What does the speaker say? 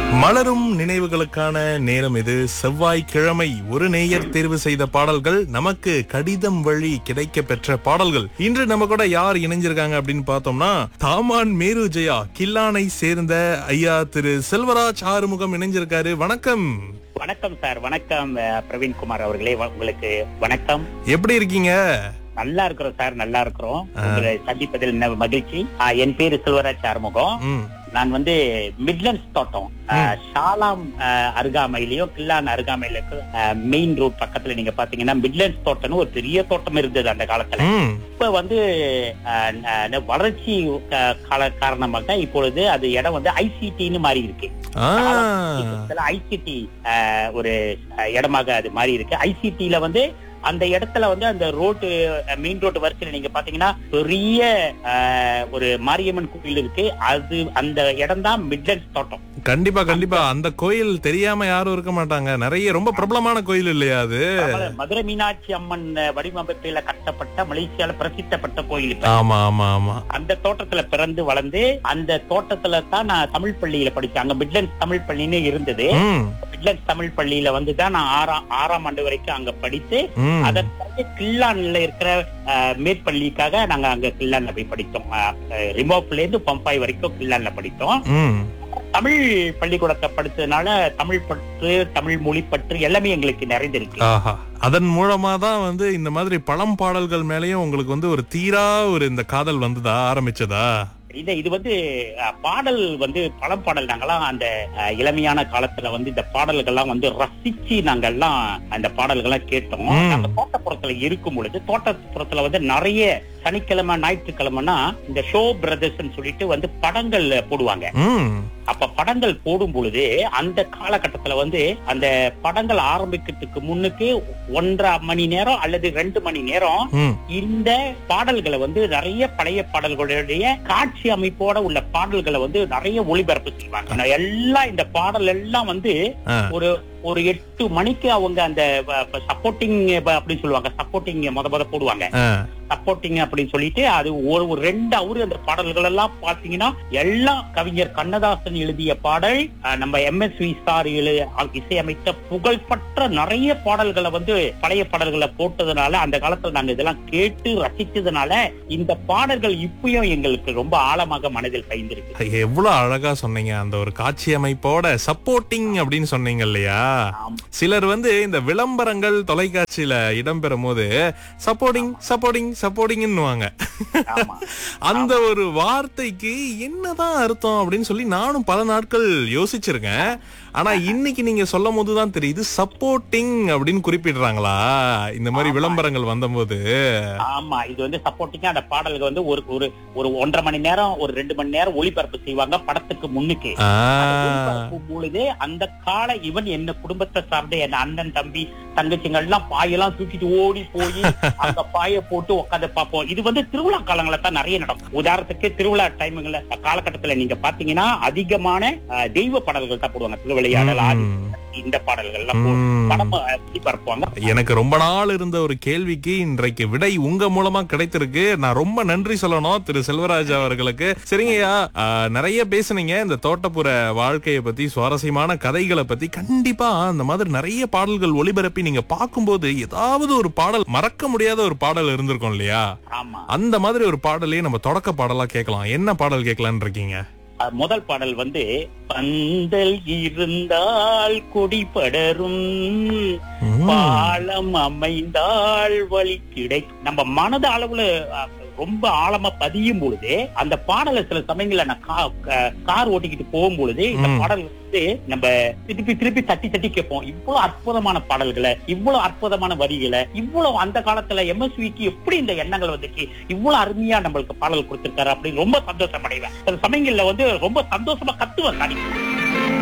மலரும் நினைவுகளுக்கான நேரம் இது செவ்வாய்க்கிழமை ஒரு நேயர் தேர்வு செய்த பாடல்கள் நமக்கு கடிதம் வழி கிடைக்க பெற்ற பாடல்கள் இன்று நம்ம கூட யார் இணைஞ்சிருக்காங்க அப்படின்னு பார்த்தோம்னா தாமான் மேரு ஜெயா கில்லானை சேர்ந்த ஐயா திரு செல்வராஜ் ஆறுமுகம் இணைஞ்சிருக்காரு வணக்கம் வணக்கம் சார் வணக்கம் அஹ், பிரவீன்குமார் அவர்களே வ- உங்களுக்கு வணக்கம் எப்படி இருக்கீங்க நல்லா இருக்கிறோம் சார் நல்லா இருக்கிறோம் உங்களை சந்திப்பதில் ந- மகிழ்ச்சி அஹ், என் பேரு செல்வராஜ் ஆறுமுகம் ம் நான் வந்து மிட்லண்ட்ஸ் தோட்டம் அஹ், ஷாலாம் அஹ், அருகாமையிலயும் கில்லான் அருகாமையில மெயின் ரோட் பக்கத்துல நீங்க பாத்தீங்கன்னா மிட்லண்ட்ஸ் தோட்டம்னு ஒரு பெரிய தோட்டம் இருந்தது அந்த காலத்துல ம் இப்ப வந்து அஹ், ந- ந- வறட்சி அஹ், கால காரணமாக இப்பொழுது அது இடம் வந்து ஐசிடின்னு மாறி இருக்கு ஆ ஐசிடி ஒரு அஹ், இடமாக அது மாறி இருக்கு ஐசிடில வந்து அந்த இடத்துல வந்து அந்த ரோட்டு மெயின் ரோட்டு வரிசையில நீங்க பாத்தீங்கன்னா பெரிய அஹ், ஒரு மாரியம்மன் கோயில் இருக்கு அது அந்த இடம் தான் மிட்லண்ட்ஸ் தோட்டம் கண்டிப்பா கண்டிப்பா அந்த கோயில் தெரியாம யாரும் இருக்க மாட்டாங்க நிறைய ரொம்ப பிரபலமான கோயில் இல்லையா அது பிரபல மதுரை மீனாட்சி அம்மன் அஹ், வடிவமைப்பில கட்டப்பட்ட மலேசியால பிரசித்தப்பட்ட கோயில் இப்ப. ஆமா ஆமா ஆமா அந்த தோட்டத்துல பிறந்து வளர்ந்து அந்த தோட்டத்துல தான் நான் தமிழ் பள்ளியில படிச்சேன் அங்க மிட்லண்ட்ஸ் தமிழ் பள்ளின்னு இருந்தது ம் மிட்லண்ட்ஸ் தமிழ் பள்ளியில வந்து தான் நான் ஆறாம் ஆறாம் ஆண்டு வரைக்கும் அங்க படித்து ம் அதன் பிறகு கில்லான்ல இருக்கிற அஹ், மேற்பள்ளிக்காக நாங்க அங்க கில்லான்ல போய் படித்தோம் ரிமோப்ல இருந்து பம்பாய் வரைக்கும் கில்லான்ல படித்தோம் ம் தமிழ் பள்ளிக்கூடத்தை படிச்சதுனால தமிழ் பற்று தமிழ் மொழி பற்று எல்லாமே எங்களுக்கு நிறைந்திருக்கு ஆஹா அதன் மூலமா தான் வந்து இந்த மாதிரி பழம் பாடல்கள் மேலயும் உங்களுக்கு வந்து ஒரு தீரா ஒரு இந்த காதல் வந்ததா ஆரம்பிச்சதா இது இது வந்து அஹ், பாடல் வந்து பழம் பாடல் நாங்கெல்லாம் அந்த அஹ், இளமையான காலத்துல வந்து இந்த பாடல்கள்லாம் வந்து ரசிச்சு நாங்கெல்லாம் அந்த பாடல்கள்லாம் கேட்டோம் ம். நாங்க தோட்டப்புறத்துல இருக்கும் பொழுது தோட்டப்புறத்துல வந்து நிறைய சனிக்கிழமை ஞாயிற்றுக்கிழமைனா இந்த ஷோ பிரதர்ஸ் சொல்லிட்டு வந்து படங்கள் போடுவாங்க ம் அப்ப படங்கள் போடும் பொழுது அந்த காலகட்டத்துல வந்து அந்த படங்கள் ஆரம்பிக்கிறதுக்கு முன்னுக்கு ஒன்றரை மணி நேரம் அல்லது ரெண்டு மணி நேரம் ம் இந்த பாடல்களை வந்து நிறைய பழைய பாடல்களுடைய காட்சி அமைப்போட உள்ள பாடல்களை வந்து நிறைய ஒளிபரப்பு செய்வாங்க நான் எல்லாம் இந்த பாடல் எல்லாம் வந்து ஆ. ஒரு ஒரு எட்டு மணிக்கு அவங்க அந்த சப்போர்ட்டிங் அப்படின்னு சொல்லுவாங்க சப்போர்ட்டிங் முத முத போடுவாங்க ஆ. சப்போர்ட்டிங் அப்படின்னு சொல்லிட்டு அது ஒரு ஒரு ரெண்டு அவரு அந்த பாடல்கள் எல்லாம் பாத்தீங்கன்னா எல்லாம் கவிஞர் கண்ணதாசன் எழுதிய பாடல் அஹ், நம்ம எம்எஸ்வி சார் எழு இசையமைத்த புகழ்பெற்ற நிறைய பாடல்களை வந்து பழைய பாடல்களை போட்டதுனால அந்த காலத்துல நாங்க இதெல்லாம் கேட்டு ரசிச்சதுனால இந்த பாடல்கள் இப்பயும் எங்களுக்கு ரொம்ப ஆழமாக மனதில் பதிந்திருக்கு எவ்வளவு அழகா சொன்னீங்க அந்த ஒரு காட்சி அமைப்போட சப்போர்ட்டிங் அப்படின்னு சொன்னீங்க இல்லையா ஆமா. சிலர் வந்து இந்த விளம்பரங்கள் தொலைக்காட்சியில இடம்பெறும் போது சப்போர்ட்டிங் சப்போர்ட்டிங் சப்போர்ட்டிங்னுவாங்க ஆமா அந்த ஒரு வார்த்தைக்கு என்னதான் அர்த்தம் அப்படின்னு சொல்லி நானும் பல நாட்கள் யோசிச்சிருக்கேன் ஆனா இன்னைக்கு நீங்க சொல்லும் போதுதான் தெரியுது சப்போர்ட்டிங் அப்படின்னு குறிப்பிடுறாங்களா இந்த மாதிரி விளம்பரங்கள் வந்தபோது ஆமா இது வந்து சப்போர்ட்டிங்கா அந்த பாடல்கள் வந்து ஒரு ஒரு ஒரு ஒன்றரை மணி நேரம் ஒரு ரெண்டு மணி நேரம் ஒளிபரப்பு செய்வாங்க படத்துக்கு முன்னுக்கு ஆ, ஒளிபரப்பும் பொழுது அந்த கால இவன் என்ன குடும்பத்தை சார்ந்த என் அண்ணன் தம்பி தங்கச்சிங்க எல்லாம் பாயெல்லாம் தூக்கிட்டு ஓடி போய் அந்த பாய போட்டு உட்காந்து பார்ப்போம் இது வந்து திருவிழா காலங்கள தான் நிறைய நடக்கும் உதாரணத்துக்கு திருவிழா டைமுங்கள காலகட்டத்துல நீங்க பாத்தீங்கன்னா அதிகமான அஹ், தெய்வ பாடல்கள் தான் போடுவாங்க திருவிளையாடல் ஆதி ம், இந்த பாடல்கள் எல்லாம் போ- ம். படம் அஹ், ஒளிபரப்புவாங்க எனக்கு ரொம்ப நாள் இருந்த ஒரு கேள்விக்கு இன்றைக்கு விடை உங்க மூலமா கிடைத்திருக்கு நான் ரொம்ப நன்றி சொல்லணும் திரு செல்வராஜ் அவர்களுக்கு சரிங்கய்யா ஆ, நிறைய பேசுனீங்க இந்த தோட்டப்புற வாழ்க்கையை பத்தி சுவாரஸ்யமான கதைகளை பத்தி கண்டிப்பா அந்த மாதிரி நிறைய பாடல்கள் ஒளிபரப்பி நீங்க பார்க்கும்போது ஏதாவது ஒரு பாடல் மறக்க முடியாத ஒரு பாடல் இருந்திருக்கும் இல்லையா ஆமா அந்த மாதிரி ஒரு பாடலையே நம்ம தொடக்க பாடலா கேட்கலாம் என்ன பாடல் கேட்கலான்னு இருக்கீங்க அஹ் முதல் பாடல் வந்து பந்தல் இருந்தால் கொடி படரும் ம், பாலம் அமைந்தால் வழி கிடை நம்ம மனத அளவுல அஹ், ரொம்ப ஆழமா பதியும் பொழுது அந்த பாடலை சில சமயங்கள்ல நான் கா- க- கார் ஓட்டிக்கிட்டு போகும் பொழுது இந்த ம். பாடல் வந்து நம்ம திருப்பி திருப்பி தட்டி தட்டி கேட்போம் இவ்வளவு அற்புதமான பாடல்களை இவ்வளவு அற்புதமான வரிகளை இவ்வளவு அந்த காலத்துல எம்எஸ்விக்கு எப்படி இந்த எண்ணங்கள் வந்துச்சு இவ்வளவு அருமையா நம்மளுக்கு பாடல் கொடுத்திருக்காரு அப்படின்னு ரொம்ப சந்தோஷம் அடைவேன் சில சமயங்கள்ல வந்து ரொம்ப சந்தோஷமா கத்துவேன் தனி